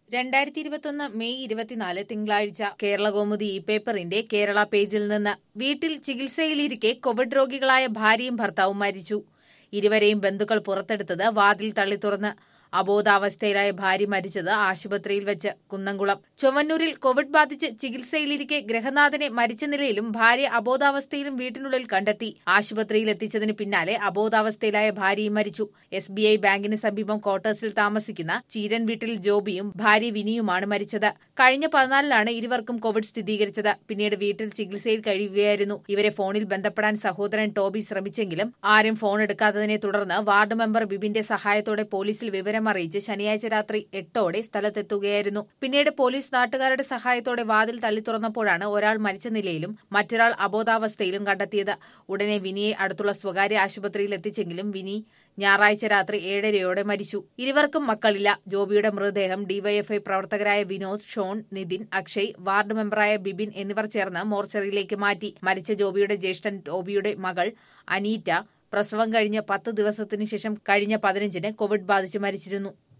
രണ്ടായിരത്തി ഇരുപത്തൊന്ന് മെയ് ഇരുപത്തിനാല് തിങ്കളാഴ്ച കേരള കൗമുദി ഇ പേപ്പറിന്റെ കേരള പേജിൽ നിന്ന് വീട്ടിൽ ചികിത്സയിലിരിക്കെ കോവിഡ് രോഗികളായ ഭാര്യയും ഭർത്താവും മരിച്ചു ഇരുവരെയും ബന്ധുക്കൾ പുറത്തെടുത്തത് വാതിൽ തള്ളി തുറന്ന് അബോധാവസ്ഥയിലായ ഭാര്യ മരിച്ചത് ആശുപത്രിയിൽ വെച്ച് കുന്നംകുളം ചൊവ്വന്നൂരിൽ കോവിഡ് ബാധിച്ച് ചികിത്സയിലിരിക്കെ ഗ്രഹനാഥനെ മരിച്ച നിലയിലും ഭാര്യ അബോധാവസ്ഥയിലും വീട്ടിനുള്ളിൽ കണ്ടെത്തി ആശുപത്രിയിൽ എത്തിച്ചതിന് പിന്നാലെ അബോധാവസ്ഥയിലായ ഭാര്യയും മരിച്ചു എസ് ബി ഐ ബാങ്കിന് സമീപം ക്വാർട്ടേഴ്സിൽ താമസിക്കുന്ന ചീരൻ വീട്ടിൽ ജോബിയും ഭാര്യ വിനിയുമാണ് മരിച്ചത് കഴിഞ്ഞ പതിനാലിലാണ് ഇരുവർക്കും കോവിഡ് സ്ഥിരീകരിച്ചത് പിന്നീട് വീട്ടിൽ ചികിത്സയിൽ കഴിയുകയായിരുന്നു ഇവരെ ഫോണിൽ ബന്ധപ്പെടാൻ സഹോദരൻ ടോബി ശ്രമിച്ചെങ്കിലും ആരും ഫോൺ എടുക്കാത്തതിനെ തുടർന്ന് വാർഡ് മെമ്പർ ബിബിന്റെ സഹായത്തോടെ പോലീസിൽ വിവരം അറിയിച്ച് ശനിയാഴ്ച രാത്രി എട്ടോടെ സ്ഥലത്തെത്തുകയായിരുന്നു പിന്നീട് പോലീസ് നാട്ടുകാരുടെ സഹായത്തോടെ വാതിൽ തള്ളി തുറന്നപ്പോഴാണ് ഒരാൾ മരിച്ച നിലയിലും മറ്റൊരാൾ അബോധാവസ്ഥയിലും കണ്ടെത്തിയത് ഉടനെ വിനിയെ അടുത്തുള്ള സ്വകാര്യ ആശുപത്രിയിൽ എത്തിച്ചെങ്കിലും വിനി ഞായറാഴ്ച രാത്രി ഏഴരയോടെ മരിച്ചു ഇരുവർക്കും മക്കളില്ല ജോബിയുടെ മൃതദേഹം ഡിവൈഎഫ്ഐ പ്രവർത്തകരായ വിനോദ് ഷോൺ നിതിൻ അക്ഷയ് വാർഡ് മെമ്പറായ ബിബിൻ എന്നിവർ ചേർന്ന് മോർച്ചറിയിലേക്ക് മാറ്റി മരിച്ച ജോബിയുടെ ജ്യേഷ്ഠൻ ടോബിയുടെ മകൾ അനീറ്റ പ്രസവം കഴിഞ്ഞ് പത്ത് ദിവസത്തിനു ശേഷം കഴിഞ്ഞ പതിനഞ്ചിന് കോവിഡ് ബാധിച്ച് മരിച്ചിരുന്നു